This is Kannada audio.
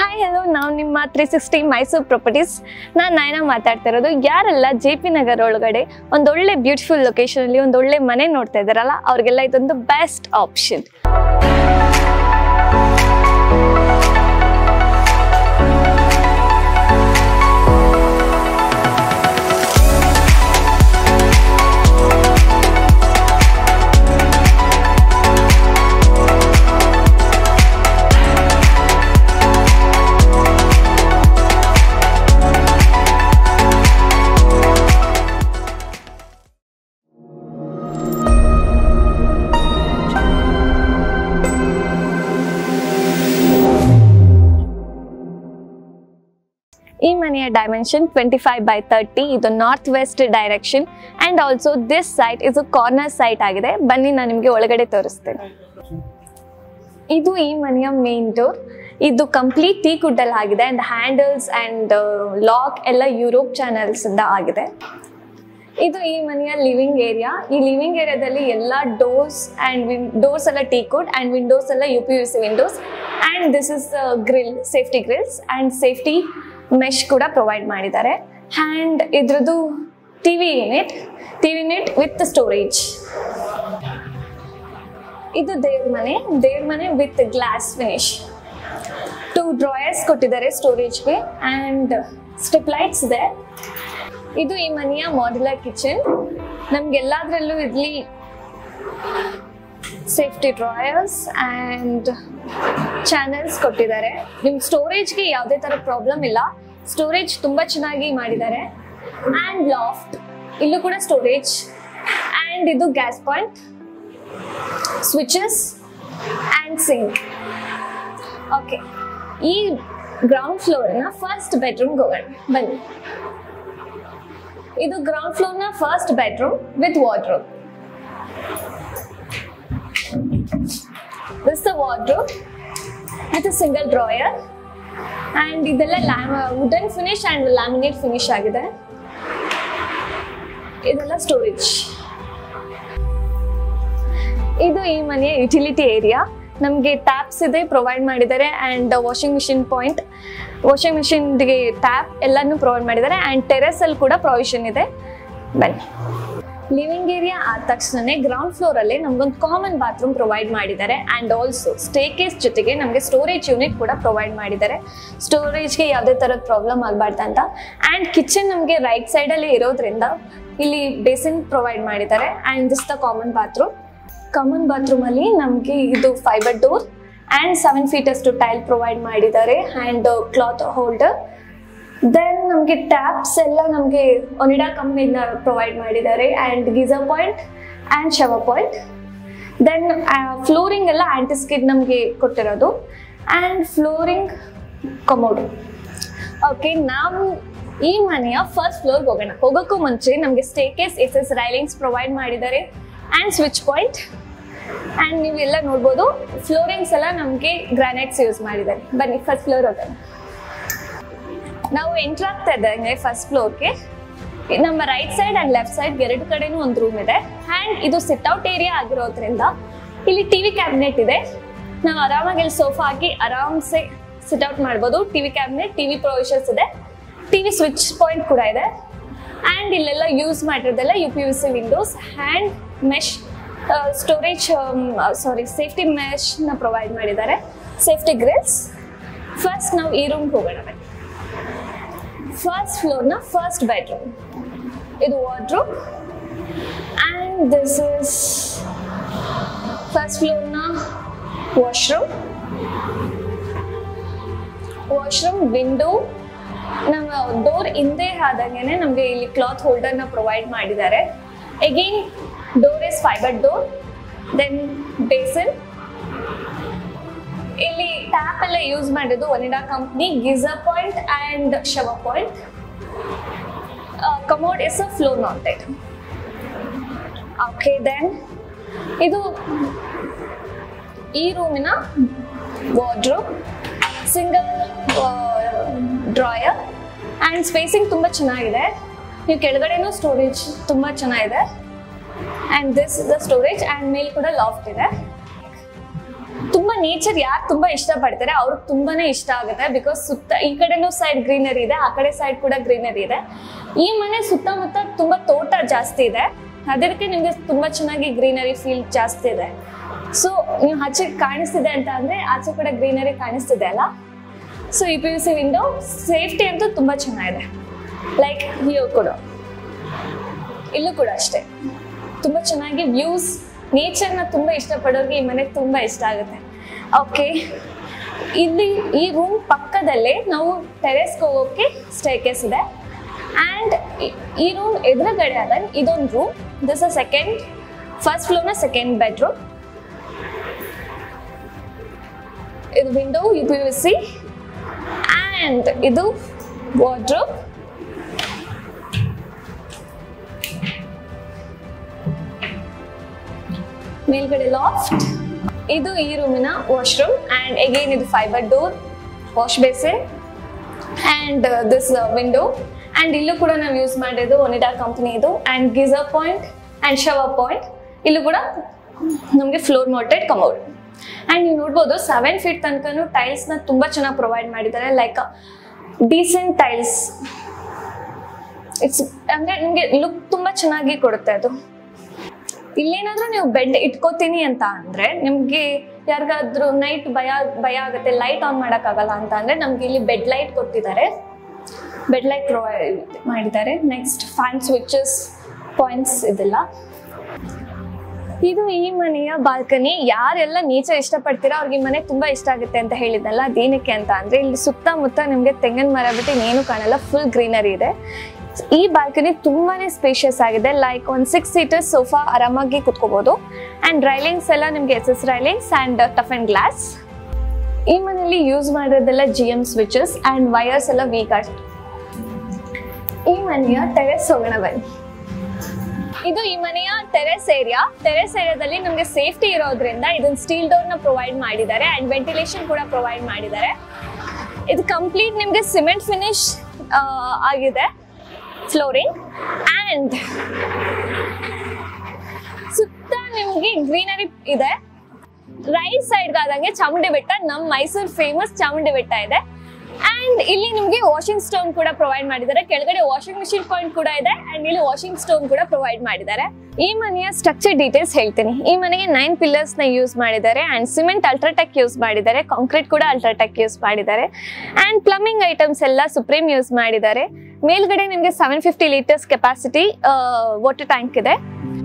ಹಾಯ್ ಹಲೋ ನಾವು ನಿಮ್ಮ ತ್ರೀ ಸಿಕ್ಸ್ಟಿ ಮೈಸೂರು ಪ್ರಾಪರ್ಟೀಸ್ ನಾನು ನಯನ ಮಾತಾಡ್ತಾ ಇರೋದು ಯಾರೆಲ್ಲ ಜೆ ಪಿ ನಗರ್ ಒಳಗಡೆ ಒಂದೊಳ್ಳೆ ಬ್ಯೂಟಿಫುಲ್ ಲೊಕೇಶನಲ್ಲಿ ಒಂದೊಳ್ಳೆ ಮನೆ ನೋಡ್ತಾ ಇದ್ದಾರಲ್ಲ ಅವ್ರಿಗೆಲ್ಲ ಇದೊಂದು ಬೆಸ್ಟ್ ಆಪ್ಷನ್ ಈ ಮನೆಯ dimension twenty five by thirty ಇದು north west direction and also this site ಇದು ಕಾರ್ನರ್ ಸೈಟ್ ಆಗಿದೆ ಬನ್ನಿ ನಾನು ನಿಮಗೆ ಒಳಗಡೆ ತೋರಿಸ್ತೇನೆ ಇದು ಈ ಮನೆಯ ಮೇನ್ ಡೋರ್ ಇದು ಕಂಪ್ಲೀಟ್ ಟೀ ಕುಡ್ಡಲ್ಲಿ ಆಗಿದೆ ಅಂಡ್ ಹ್ಯಾಂಡಲ್ಸ್ ಅಂಡ್ ಲಾಕ್ ಎಲ್ಲ ಯುರೋಪ್ ಚಾನಲ್ಸ್ ಇಂದ ಆಗಿದೆ ಇದು ಈ ಮನೆಯ ಲಿವಿಂಗ್ ಏರಿಯಾ ಈ ಲಿವಿಂಗ್ ಏರಿಯಾದಲ್ಲಿ ಎಲ್ಲ ಡೋರ್ಸ್ ಅಂಡ್ ವಿನ್ ಡೋರ್ಸ್ ಎಲ್ಲ ಟೀ ಕುಡ್ ಅಂಡ್ ವಿಂಡೋಸ್ ಎಲ್ಲ U P V C windows and this is grill safety grills and safety mesh ಕೂಡ ಪ್ರೊವೈಡ್ ಮಾಡಿದ್ದಾರೆ ಆ್ಯಂಡ್ ಇದ್ರದ್ದು T V unit T V unit with storage ಇದು ದೇವ್ರ ಮನೆ ದೇವ್ರ ಮನೆ with glass finish two drawers ಕೊಟ್ಟಿದ್ದಾರೆ ಸ್ಟೋರೇಜ್ಗೆ ಆ್ಯಂಡ್ ಸ್ಟಿಪ್ ಲೈಟ್ಸ್ ಇದೆ ಇದು ಈ ಮನೆಯ ಮಾಡ್ಯುಲರ್ ಕಿಚನ್ ನಮ್ಗೆಲ್ಲಾದ್ರಲ್ಲೂ ಇಲ್ಲಿ ಸೇಫ್ಟಿ ಡ್ರಾಯರ್ಸ್ ಆ್ಯಂಡ್ ಚಾನೆಲ್ಸ್ ಕೊಟ್ಟಿದ್ದಾರೆ ನಿಮ್ ಸ್ಟೋರೇಜ್ಗೆ ಯಾವುದೇ ಥರ ಪ್ರಾಬ್ಲಮ್ ಇಲ್ಲ ಸ್ಟೋರೇಜ್ ತುಂಬ ಚೆನ್ನಾಗಿ ಮಾಡಿದ್ದಾರೆ ಆ್ಯಂಡ್ ಲಾಫ್ಟ್ ಇಲ್ಲೂ ಕೂಡ ಸ್ಟೋರೇಜ್ ಆ್ಯಂಡ್ ಇದು gas point switches and sink okay ಈ ಗ್ರೌಂಡ್ ಫ್ಲೋರ್ನ ಫಸ್ಟ್ ಬೆಡ್ರೂಮ್ಗೆ ಹೋಗೋಣ ಬನ್ನಿ ಇದು ಗ್ರೌಂಡ್ ಫ್ಲೋರ್ನ first bedroom with wardrobe this the wardrobe with single drawer and ಇದೆಲ್ಲ wooden finish and laminate finish ಆಗಿದೆ ಇದೆಲ್ಲ ಸ್ಟೋರೇಜ್ ಇದು ಈ ಮನೆಯ ಯುಟಿಲಿಟಿ ಏರಿಯಾ ನಮಗೆ ಟ್ಯಾಪ್ಸ್ ಇದೆ ಪ್ರೊವೈಡ್ ಮಾಡಿದ್ದಾರೆ and washing machine point washing ಮಿಷಿನ್ಗೆ ಟ್ಯಾಪ್ ಎಲ್ಲನೂ ಪ್ರೊವೈಡ್ ಮಾಡಿದ್ದಾರೆ ಆ್ಯಂಡ್ ಟೆರೆಸಲ್ಲಿ ಕೂಡ ಪ್ರೊವಿಷನ್ ಇದೆ ಬನ್ನಿ ಲಿವಿಂಗ್ ಏರಿಯಾ ಆದ ತಕ್ಷಣನೇ ಗ್ರೌಂಡ್ ಫ್ಲೋರಲ್ಲೇ ನಮ್ಗೊಂದು ಕಾಮನ್ ಬಾತ್ರೂಮ್ ಪ್ರೊವೈಡ್ ಮಾಡಿದ್ದಾರೆ ಆ್ಯಂಡ್ ಆಲ್ಸೋ ಸ್ಟೇಕೇಸ್ ಜೊತೆಗೆ ನಮಗೆ ಸ್ಟೋರೇಜ್ ಯೂನಿಟ್ ಕೂಡ ಪ್ರೊವೈಡ್ ಮಾಡಿದ್ದಾರೆ ಸ್ಟೋರೇಜ್ಗೆ ಯಾವುದೇ ಥರದ ಪ್ರಾಬ್ಲಮ್ ಆಗಬಾರ್ದು ಅಂತ ಆ್ಯಂಡ್ ಕಿಚನ್ ನಮಗೆ ರೈಟ್ ಸೈಡಲ್ಲಿ ಇರೋದ್ರಿಂದ ಇಲ್ಲಿ ಬೇಸಿನ್ ಪ್ರೊವೈಡ್ ಮಾಡಿದ್ದಾರೆ and this the common bathroom common ಬಾತ್ರೂಮಲ್ಲಿ ನಮಗೆ ಇದು fibre door and seven feet ಅಷ್ಟು ಟೈಲ್ ಪ್ರೊವೈಡ್ ಮಾಡಿದ್ದಾರೆ ಆ್ಯಂಡ್ ಕ್ಲಾತ್ ಹೋಲ್ಡರ್ ದೆನ್ ನಮಗೆ ಟ್ಯಾಪ್ಸ್ ಎಲ್ಲ ನಮಗೆ ಒನಿಡಾ ಕಂಪ್ನಿಯಿಂದ ಪ್ರೊವೈಡ್ ಮಾಡಿದ್ದಾರೆ and geyser point and shower point then flooring ಎಲ್ಲ ಆ್ಯಂಟಿಸ್ಕಿಡ್ ನಮಗೆ ಕೊಟ್ಟಿರೋದು ಆ್ಯಂಡ್ ಫ್ಲೋರಿಂಗ್ ಕಮೋಡು ಓಕೆ ನಾವು ಈ ಮನೆಯ ಫಸ್ಟ್ ಫ್ಲೋರ್ಗೆ ಹೋಗೋಣ ಹೋಗೋಕ್ಕೂ ಮುಂಚೆ ನಮಗೆ staircase S S railings provide ಮಾಡಿದ್ದಾರೆ ಆ್ಯಂಡ್ ಸ್ವಿಚ್ ಪಾಯಿಂಟ್ ಆ್ಯಂಡ್ ನೀವೆಲ್ಲ ನೋಡ್ಬೋದು ಫ್ಲೋರಿಂಗ್ಸ್ ಎಲ್ಲ ನಮಗೆ ಗ್ರಾನೈಟ್ಸ್ ಯೂಸ್ ಮಾಡಿದ್ದಾರೆ ಬನ್ನಿ ಫಸ್ಟ್ ಫ್ಲೋರ್ ಹೋಗೋಣ ನಾವು ಎಂಟ್ರ್ ಆಗ್ತಾ ಇದ್ದಂಗೆ ಫಸ್ಟ್ ಫ್ಲೋರ್ಗೆ ನಮ್ಮ right side and left side ಎರಡು ಕಡೆನೂ ಒಂದು ರೂಮ್ ಇದೆ ಆ್ಯಂಡ್ ಇದು ಸಿಟ್ ಔಟ್ ಏರಿಯಾ ಆಗಿರೋದ್ರಿಂದ ಇಲ್ಲಿ ಟಿವಿ ಕ್ಯಾಬಿನೆಟ್ ಇದೆ ನಾವು ಆರಾಮಾಗಿ ಇಲ್ಲಿ ಸೋಫಾ ಹಾಕಿ ಆರಾಮ್ಸೆ ಸಿಟ್ ಔಟ್ ಮಾಡ್ಬೋದು ಟಿವಿ ಕ್ಯಾಬಿನೆಟ್ ಟಿವಿ ಪ್ರೊವಿಷನ್ಸ್ ಇದೆ ಟಿವಿ ಸ್ವಿಚ್ ಪಾಯಿಂಟ್ ಕೂಡ ಇದೆ ಆ್ಯಂಡ್ ಇಲ್ಲೆಲ್ಲ ಯೂಸ್ ಮಾಡಿರೋದೆಲ್ಲ U P V C windows hand mesh storage sorry safety ಮೆಶ್ನ ಪ್ರೊವೈಡ್ ಮಾಡಿದ್ದಾರೆ ಸೇಫ್ಟಿ ಗ್ರಿಲ್ಸ್ ಫಸ್ಟ್ ನಾವು ಈ ರೂಮ್ಗೆ ಹೋಗೋಣ ಬನ್ನಿ ಫಸ್ಟ್ ಫ್ಲೋರ್ನ ಫಸ್ಟ್ ಬೆಡ್ರೂಮ್ ಇದು wardrobe and this is first ಫ್ಲೋರ್ನ ವಾಶ್ರೂಮ್ ವಾಶ್ರೂಮ್ ವಿಂಡೋ ನಮ್ಮ ಡೋರ್ ಹಿಂದೆ ಆದಂಗೆ ನಮಗೆ ಇಲ್ಲಿ ಕ್ಲಾತ್ ಹೋಲ್ಡರ್ನ ಪ್ರೊವೈಡ್ ಮಾಡಿದ್ದಾರೆ again door is fibre door then basin ಇಲ್ಲಿ ಟ್ಯಾಪ್ ಎಲ್ಲ ಯೂಸ್ ಮಾಡಿದ್ದು Onida company geyser point and shower point commode is a floor mounted okay then ಇದು ಈ ರೂಮಿನ wardrobe single drawer and spacing ತುಂಬ ಚೆನ್ನಾಗಿದೆ ನೀವು ಕೆಳಗಡೆನೂ ಸ್ಟೋರೇಜ್ ತುಂಬ ಚೆನ್ನಾಗಿದೆ and this the storage and ಮೇಲ್ ಕೂಡ ಲಾಫ್ಟ್ ಇದೆ ತುಂಬಾ ನೇಚರ್ ಯಾರು ತುಂಬಾ ಇಷ್ಟ ಪಡ್ತಾರೆ ಅವ್ರಿಗೆ ತುಂಬಾನೇ ಇಷ್ಟ ಆಗುತ್ತೆ ಬಿಕಾಸ್ ಸುತ್ತ ಈ ಕಡೆನೂ ಸೈಡ್ ಗ್ರೀನರಿ ಇದೆ ಆ ಕಡೆ ಸೈಡ್ ಕೂಡ ಗ್ರೀನರಿ ಇದೆ ಈ ಮನೆ ಸುತ್ತಮುತ್ತ ತುಂಬಾ ತೋಟ ಜಾಸ್ತಿ ಇದೆ ಅದಕ್ಕೆ ನಿಮ್ಗೆ ತುಂಬಾ ಚೆನ್ನಾಗಿ ಗ್ರೀನರಿ ಫೀಲ್ ಜಾಸ್ತಿ ಇದೆ ಸೊ ನೀವು ಆಚೆ ಕಾಣಿಸ್ತಿದೆ ಅಂತ ಅಂದ್ರೆ ಆಚೆ ಕೂಡ ಗ್ರೀನರಿ ಕಾಣಿಸ್ತಿದೆ ಅಲ್ಲ ಸೊ ಈ P V C window safety ಅಂತೂ ತುಂಬಾ ಚೆನ್ನಾಗಿದೆ ಲೈಕ್ ವ್ಯೂ ಕೂಡ ಇಲ್ಲೂ ಕೂಡ ಅಷ್ಟೇ ತುಂಬಾ ಚೆನ್ನಾಗಿ ವ್ಯೂಸ್ ನೇಚರ್ನ ತುಂಬಾ ಇಷ್ಟಪಡೋರಿಗೆ ಈ ಮನೆ ತುಂಬಾ ಇಷ್ಟ ಆಗುತ್ತೆ ಓಕೆ ಇಲ್ಲಿ ಈ ರೂಮ್ ಪಕ್ಕದಲ್ಲೇ ನಾವು ಟೆರೆಸ್ಗೆ ಹೋಗೋಕೆ ಸ್ಟೇಕೇಸ್ ಇದೆ ಆ್ಯಂಡ್ ಈ ರೂಮ್ ಎದುರುಗಡೆ ಆದ ಇದೊಂದು room this a second first ಫ್ಲೋರ್ನ ಸೆಕೆಂಡ್ ಬೆಡ್ರೂಮ್ ಇದು window U P V C and ಇದು ವಾರ್ಡ್ರೋಬ್ ಮೇಲ್ಗಡೆ ಲಾಫ್ಟ್ ಇದು ಈ ರೂಮಿನ ವಾಶ್ರೂಮ್ ಆ್ಯಂಡ್ ಅಗೇನ್ ಇದು fibre door wash basin and this window and ಇಲ್ಲೂ ಕೂಡ ನಾವು ಯೂಸ್ ಮಾಡಿದ್ದು ಒನಿಡಾ ಕಂಪ್ನಿ ಇದು and geyser point and shower point ಇಲ್ಲೂ ಕೂಡ ನಮಗೆ ಫ್ಲೋರ್ ಮೌಂಟೆಡ್ ಕಮೋಡ್ ಆ್ಯಂಡ್ ನೀವು ನೋಡ್ಬೋದು ಸೆವೆನ್ ಫೀಟ್ ತನಕನೂ ಟೈಲ್ಸ್ನ ತುಂಬ ಚೆನ್ನಾಗಿ ಪ್ರೊವೈಡ್ ಮಾಡಿದ್ದಾರೆ ಲೈಕ್ ಡೀಸೆಂಟ್ ಟೈಲ್ಸ್ ಇಟ್ಸ್ ಅಂದರೆ ನಿಮಗೆ ಲುಕ್ ತುಂಬ ಚೆನ್ನಾಗಿ ಕೊಡುತ್ತೆ ಅದು ಇಲ್ಲೇನಾದ್ರೂ ನೀವು ಬೆಡ್ ಇಟ್ಕೋತೀನಿ ಅಂತ ಅಂದ್ರೆ ನಿಮ್ಗೆ ಯಾರಿಗಾದ್ರೂ ನೈಟ್ ಭಯ ಭಯ ಆಗುತ್ತೆ ಲೈಟ್ ಆನ್ ಆಗಲ್ಲ ಅಂತ ಅಂದ್ರೆ ನಮ್ಗೆ ಇಲ್ಲಿ ಬೆಡ್ ಲೈಟ್ ಕೊಟ್ಟಿದ್ದಾರೆ ಬೆಡ್ ಲೈಟ್ ಪ್ರೊವೈಡ್ ಮಾಡಿದ್ದಾರೆ ನೆಕ್ಸ್ಟ್ ಫ್ಯಾನ್ ಸ್ವಿಚಸ್ ಪಾಯಿಂಟ್ಸ್ ಇದೆಲ್ಲ ಇದು ಈ ಮನೆಯ ಬಾಲ್ಕನಿ ಯಾರೆಲ್ಲ ನೇಚರ್ ಇಷ್ಟಪಡ್ತೀರಾ ಅವ್ರಿಗೆ ಈ ಮನೆ ತುಂಬಾ ಇಷ್ಟ ಆಗುತ್ತೆ ಅಂತ ಹೇಳಿದ್ನಲ್ಲ ಅದೇನಕ್ಕೆ ಅಂತ ಅಂದ್ರೆ ಇಲ್ಲಿ ಸುತ್ತಮುತ್ತ ನಿಮ್ಗೆ ತೆಂಗಿನ ಮರ ಬಿಟ್ಟು ಇನ್ನೇನು ಕಾಣಲ್ಲ ಫುಲ್ ಗ್ರೀನರಿ ಇದೆ ಈ ಬಾಲ್ಕನಿ ತುಂಬಾನೇ ಸ್ಪೇಷಿಯಸ್ ಆಗಿದೆ ಲೈಕ್ ಒಂದು ಸಿಕ್ಸ್ ಸೀಟರ್ ಸೋಫಾ ಆರಾಮಾಗಿ ಕುತ್ಕೋಬಹುದು ಅಂಡ್ ರೈಲಿಂಗ್ಸ್ ಎಲ್ಲ ನಿಮ್ಗೆ S S railings and tough and glass ಈ ಮನೆಯಲ್ಲಿ ಯೂಸ್ ಮಾಡಿರೋದೆಲ್ಲ G M switches and wires ಎಲ್ಲ ವೀಕ್ ಆಗಿ ಈ ಮನೆಯ ಟೆರೆಸ್ ಹೋಗೋಣ ಬನ್ನಿ ಇದು ಈ ಮನೆಯ ಟೆರೆಸ್ ಏರಿಯಾ ಟೆರೆಸ್ ಏರಿಯಾದಲ್ಲಿ ನಮಗೆ ಸೇಫ್ಟಿ ಇರೋದ್ರಿಂದ ಇದನ್ನ ಸ್ಟೀಲ್ ಡೋರ್ ನ ಪ್ರೊವೈಡ್ ಮಾಡಿದ್ದಾರೆ ಅಂಡ್ ವೆಂಟಿಲೇಷನ್ ಕೂಡ ಪ್ರೊವೈಡ್ ಮಾಡಿದ್ದಾರೆ ಇದು ಕಂಪ್ಲೀಟ್ ನಿಮಗೆ ಸಿಮೆಂಟ್ ಫಿನಿಶ್ ಆಗಿದೆ ಫ್ಲೋರಿಂಗ್ ಅಂಡ್ ಸುತ್ತ ನಿಮಗೆ ಗ್ರೀನರಿ ಇದೆ ರೈಟ್ ಸೈಡ್ ಆದಂಗೆ ಚಾಮುಂಡಿ ಬೆಟ್ಟ ನಮ್ಮ ಮೈಸೂರು ಫೇಮಸ್ ಚಾಮುಂಡಿ ಬೆಟ್ಟ ಇದೆ ಅಂಡ್ ಇಲ್ಲಿ ನಿಮಗೆ ವಾಷಿಂಗ್ ಸ್ಟೋನ್ ಕೂಡ ಪ್ರೊವೈಡ್ ಮಾಡಿದ್ದಾರೆ ಕೆಳಗಡೆ ವಾಷಿಂಗ್ ಮಿಷಿನ್ ಪಾಯಿಂಟ್ ಕೂಡ ಇದೆ ಅಂಡ್ ಇಲ್ಲಿ ವಾಷಿಂಗ್ ಸ್ಟೋನ್ ಕೂಡ ಪ್ರೊವೈಡ್ ಮಾಡಿದ್ದಾರೆ ಈ ಮನೆಯ ಸ್ಟ್ರಕ್ಚರ್ ಡೀಟೇಲ್ಸ್ ಹೇಳ್ತೀನಿ ಈ ಮನೆಗೆ ನೈನ್ ಪಿಲ್ಲರ್ಸ್ ನ ಯೂಸ್ ಮಾಡಿದ್ದಾರೆ ಅಂಡ್ ಸಿಮೆಂಟ್ ಅಲ್ಟ್ರಾಟೆಕ್ ಯೂಸ್ ಮಾಡಿದ್ದಾರೆ ಕಾಂಕ್ರೀಟ್ ಕೂಡ ಅಲ್ಟ್ರಾಟೆಕ್ ಯೂಸ್ ಮಾಡಿದ್ದಾರೆ ಅಂಡ್ ಪ್ಲಂಬಿಂಗ್ ಐಟಮ್ಸ್ ಎಲ್ಲ ಸುಪ್ರೀಂ ಯೂಸ್ ಮಾಡಿದ್ದಾರೆ ಮೇಲ್ಗಡೆ ನಿಮಗೆ seven fifty litres capacity water tank ಇದೆ